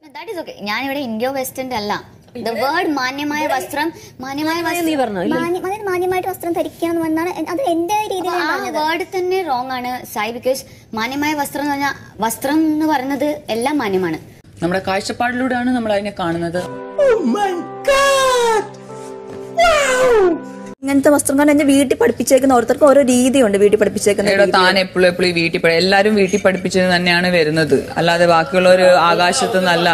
That is okay ഞാനിവിടെ India western അല്ല the word മാന്യമായ വസ്ത്രം മാന്യമായ വസ്ത്രം നീ പറഞ്ഞോ ഇല്ല മാന്യ- അതായത് മാന്യമായിട്ട് വസ്ത്രം ധരിക്കണം എന്നാണ് അത് എന്റെ രീതിയിൽ ആ വേർഡ് തന്നെ റോങ് ആണ് സായി ബിക്കോസ് മാന്യമായ വസ്ത്രം എന്ന് പറഞ്ഞാൽ വസ്ത്രം എന്ന് പറയുന്നത് എല്ലാം മാന്യമാണ് നമ്മുടെ കാഴ്ചപ്പാടിലൂടെയാണ് നമ്മൾ അതിനെ കാണുന്നത് ഇങ്ങനത്തെ വസ്ത്രം കാരണം എന്നെ വീട്ടിൽ പഠിപ്പിച്ചേക്കുന്ന ഓരോരുത്തർക്കും ഓരോ രീതിയുണ്ട് വീട്ടിൽ പഠിപ്പിച്ചേക്കുന്ന ഇവിടെ രീതി. താൻ എപ്പോഴും എപ്പോഴും ഈ വീട്ടിൽ പഠി- എല്ലാരും വീട്ടിൽ പഠിപ്പിച്ചത് തന്നെയാണ് വരുന്നത് അല്ലാതെ ബാക്കിയുള്ളവർ ആകാശത്തു നിന്നല്ല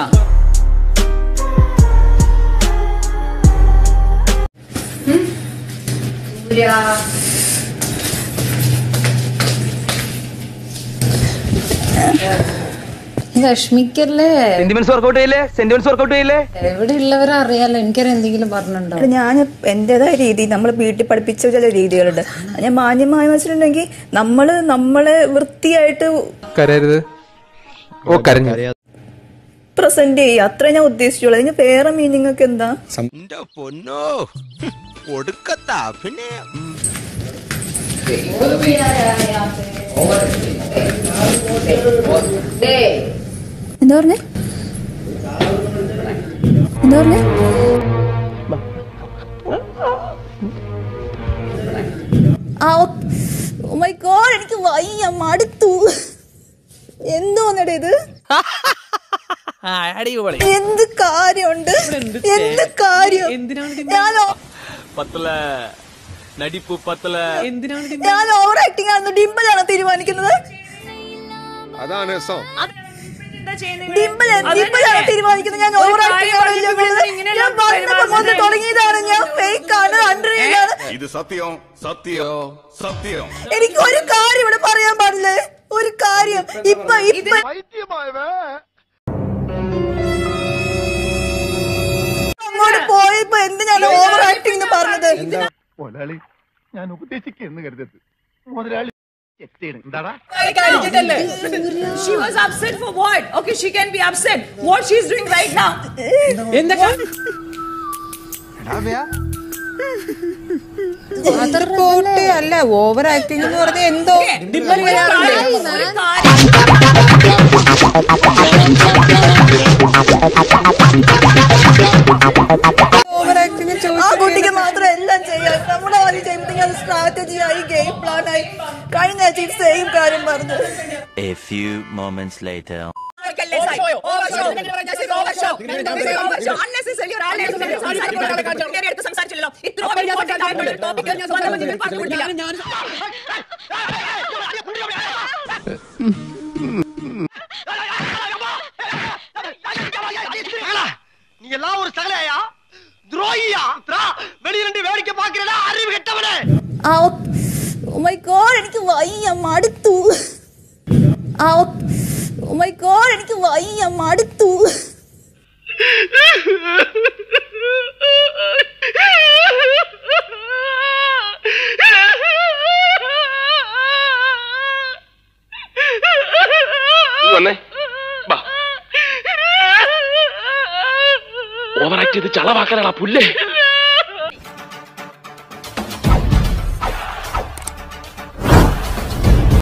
വിഷമിക്കല്ലേ സെന്റിമെന്റ്സ് വർക്കൗട്ട് ചെയ്യില്ലേ സെന്റിമെന്റ്സ് വർക്കൗട്ട് ചെയ്യില്ലേ എവിടെ ഉള്ളവരെ അറിയാലോ എനിക്കറിയാം എന്തെങ്കിലും പറഞ്ഞിട്ടുണ്ടോ എടാ, ഞാൻ എന്റേതായ രീതി നമ്മൾ വീട്ടിൽ പഠിപ്പിച്ച ചില രീതികളുണ്ട് അത് ഞാൻ മാന്യമായ വെച്ചിട്ടുണ്ടെങ്കിൽ നമ്മള് നമ്മളെ വൃത്തിയായിട്ട് കരയരുത് ഓ കരഞ്ഞു പ്രസന്റ് ചെയ്യുക അത്രേ ഞാൻ ഉദ്ദേശിച്ചുള്ളൂ അതിന് വേറെ മീനിങ് ഒക്കെ എന്താ പൊന്നോ ഒടുക്കത്താ പിന്നെ എന്താ പറഞ്ഞേ എന്താ പറഞ്ഞേ ആ മൈ ഗോഡ് എനിക്ക് വയ്യ മടുത്തു എന്തോന്നടേ ഇത് എന്ത് കാര്യമുണ്ട് എന്ത് കാര്യം ഞാനോ പത്തല നടിപ്പ് പത്തല ഞാൻ ഓവർ ആക്ടിംഗ് ആണെന്ന് ഡിംബലാണോ തീരുമാനിക്കുന്നത് അതാണ് രസം ഡിംബൽ ഡിംബലാണോ തീരുമാനിക്കുന്നത് ഞാൻ ഓവർ ആക്ടിംഗ് ആണോ ഇല്ലയോ എന്നുള്ളത്? ഞാൻ വന്നപ്പോ മുതൽ തുടങ്ങിയതാണ് ഞാൻ ഫേക്ക് ആണ് അണ്ടർ ആണ് ഇത് സത്യം സത്യം സത്യം എനിക്ക് ഒരു കാര്യം ഇവിടെ പറയാൻ പാടില്ലേ ഒരു കാര്യം ഇപ്പൊ ഇപ്പൊ അങ്ങോട്ട് പോയപ്പോ എന്തിനാണ് ഓവർ ആക്ടിംഗ് എന്ന് പറഞ്ഞത് മുതലാളി ഞാൻ ഉപദേശിക്കുന്നു കരുതരുത് മുതലാളി എന്താടാ She was upset for what? Okay, she can be upset. What she's doing right now? പോട്ടെ അല്ല ഓവർ ആക്ടിംഗ് എന്ന് പറഞ്ഞ എന്തോ ഓവർ ആക്ടിംഗ് ആ കുട്ടിക്ക് മാത്രം എല്ലാം ചെയ്യാം നമ്മുടെ ആദ്യം ചെയ്യുമ്പോഴത്തേക്കും അത് സ്ട്രാറ്റജി ആയി ഗെയിം പ്ലാൻ ആയി കഴിഞ്ഞ ആഴ്ച സെയിം കാര്യം പറഞ്ഞു A few moments later. நீ எல்லாம் ஒரு சகலையா துரோகியா வெளிய ரெண்டு வேடிக்கை பாக்குறடா அறிவு கெட்டவனே ആ മൈ ഗോഡ് എനിക്ക് വയ്യ മടുത്തു ആ മൈ ഗോഡ് എനിക്ക് വയ്യ മടുത്തു വന്നേ ഓവറാക്ട് ചെയ്ത് ചളവാക്കാനാ പുല്ലേ